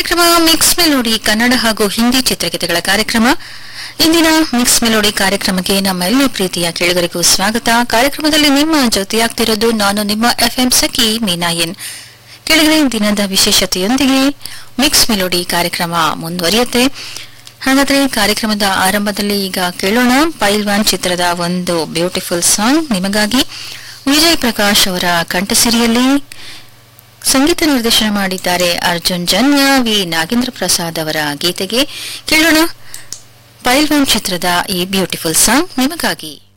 ಕಾರ್ಯಕ್ರಮ mix melody Kannada ಹಾಗೂ ಹಿಂದಿ ಚಿತ್ರಗೀತೆಗಳ ಕಾರ್ಯಕ್ರಮ ಇಂದಿನ ಮಿಕ್ಸ್ ಮೆಲೋಡಿ ಕಾರ್ಯಕ್ರಮಕ್ಕೆ ನಮ್ಮ ಎಲ್ಲ ಪ್ರೀತಿಯ ಕೇಳುಗರಿಗೂ ಸ್ವಾಗತ ಕಾರ್ಯಕ್ರಮದಲ್ಲಿ ನಿಮ್ಮ ಜೊತೆಯಾಗ್ತಿರೋದು ನಾನು ನಿಮ್ಮ ಎಫ್ಎಂ ಸಖಿ ಮೀನಾ ಎನ್ ಕೆಳಗಡೆ ದಿನದ ವಿಶೇಷತೆಯೊಂದಿಗೆ ಮಿಕ್ಸ್ ಮೆಲೋಡಿ ಕಾರ್ಯಕ್ರಮ ಮುಂದುವರಿಯುತ್ತೆ ಹಾಗಾದ್ರೆ ಕಾರ್ಯಕ್ರಮದ ಆರಂಭದಲ್ಲಿ ಈಗ ಕೇಳೋಣ ಪೈಲ್ವಾನ್ ಚಿತ್ರದ ಒಂದು ಬ್ಯೂಟಿಫುಲ್ ಸಾಂಗ್ ನಿಮಗಾಗಿ ವಿಜಯ್ ಪ್ರಕಾಶ್ ಅವರ ಕಂಠಸಿರಿಯಲ್ಲಿ ಸಂಗೀತ ನಿರ್ದೇಶನ ಮಾಡಿದ್ದಾರೆ ಅರ್ಜುನ್ ಜನ್ಯ ವಿ ನಾಗೇಂದ್ರ ಪ್ರಸಾದ್ ಅವರ ಗೀತೆಗೆ ಕೇಳೋಣ ಪೈಲ್ವಾನ್ ಚಿತ್ರದ ಈ ಬ್ಯೂಟಿಫುಲ್ ಸಾಂಗ್ ನಿಮಗಾಗಿ